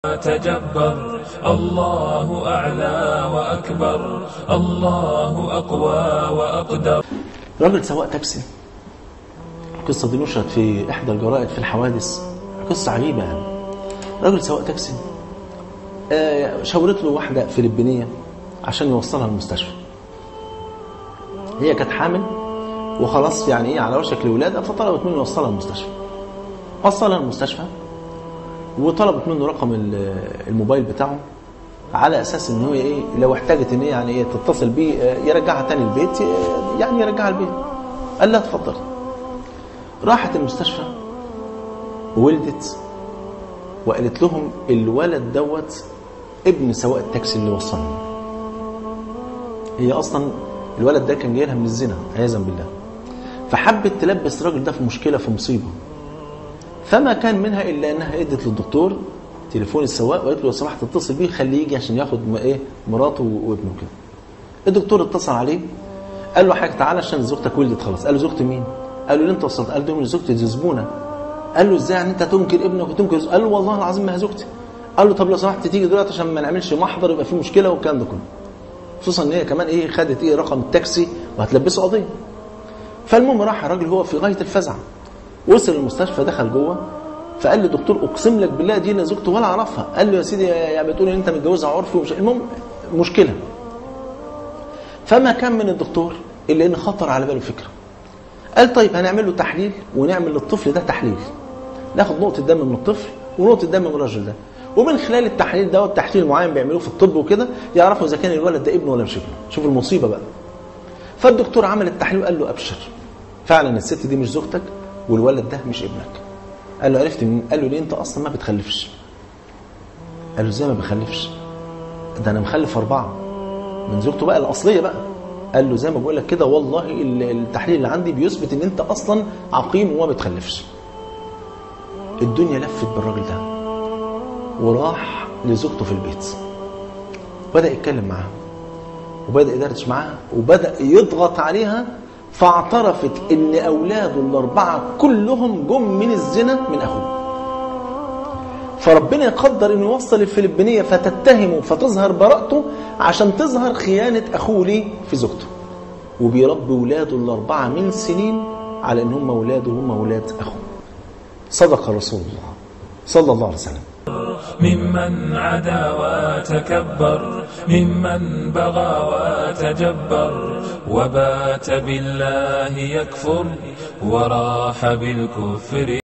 تجبر الله أعلى وأكبر الله أقوى وأقدر راجل سواق تاكسي القصة دي نشرت في إحدى الجرائد في الحوادث قصة عجيبة يعني راجل سواق تاكسي آه، شاورت له واحدة فلبينية عشان يوصلها المستشفى هي كانت حامل وخلاص يعني ايه على وشك الولادة فطلبت منه يوصلها المستشفى وصلها المستشفى وطلبت منه رقم ال- الموبايل بتاعه على اساس ان هو ايه لو احتاجت ان هي يعني ايه تتصل بيه آه، يرجعها تاني البيت آه، يعني يرجعها البيت قال لها اتفضل راحت المستشفى وولدت وقالت لهم الولد دوت ابن سواق التاكسي اللي وصلني هي اصلا الولد ده كان جاي لها من الزنا عياذا بالله فحبت تلبس الراجل ده في مشكله في مصيبه فما كان منها الا انها ادت للدكتور تليفون السواق وقالت له لو سمحت اتصل بيه خليه يجي عشان ياخد م- ايه مراته وابنه كده الدكتور اتصل عليه قال له حضرتك تعالى عشان زوجتك ولدت خلاص قال له زوجتي مين قال له اللي انت وصلت قال له من زوجتي دي زبونه قال له ازاي يعني انت تنكر ابنك وتنكر زوجتك؟ قال له والله العظيم ما هي زوجتي قال له طب لو سمحت تيجي دلوقتي عشان ما نعملش محضر يبقى في مشكله والكلام ده كله خصوصا ان هي كمان ايه خدت ايه رقم التاكسي وهتلبسه قضيه فالمهم راح الراجل هو في غايه الفزع وصل المستشفى دخل جوه فقال لي دكتور اقسم لك بالله دي انا زوجته ولا اعرفها قال له يا سيدي يا بتقول ان انت متجوزها عرفي ومش المهم مشكله فما كان من الدكتور الا ان خطر على باله فكره قال طيب هنعمل له تحليل ونعمل للطفل ده تحليل ناخد نقطه دم من الطفل ونقطه دم من الراجل ده ومن خلال التحليل ده والتحليل معين بيعملوه في الطب وكده يعرفوا اذا كان الولد ده ابنه ولا مش ابنه شوف المصيبه بقى فالدكتور عمل التحليل وقال له ابشر فعلا الست دي مش زوجتك والولد ده مش ابنك قال له عرفت منين قال له ليه انت اصلا ما بتخلفش قال له ازاي ما بخلفش ده انا مخلف اربعه من زوجته بقى الاصليه بقى قال له زي ما بقول لك كده والله ال- التحليل اللي عندي بيثبت ان انت اصلا عقيم وما بتخلفش الدنيا لفت بالراجل ده وراح لزوجته في البيت بدا يتكلم معاها وبدا يدردش معاها وبدا يضغط عليها فاعترفت ان اولاده الاربعه كلهم جم من الزنا من اخوه فربنا يقدر انه يوصل الفلبينيه فتتهمه فتظهر براءته عشان تظهر خيانه اخوه ليه في زوجته وبيربي ولاده الاربعه من سنين على ان هم اولاده هم اولاد اخوه صدق رسول الله صلى الله عليه وسلم ممن عدا وتكبر ممن بغى وتجبر وبات بالله يكفر وراح بالكفر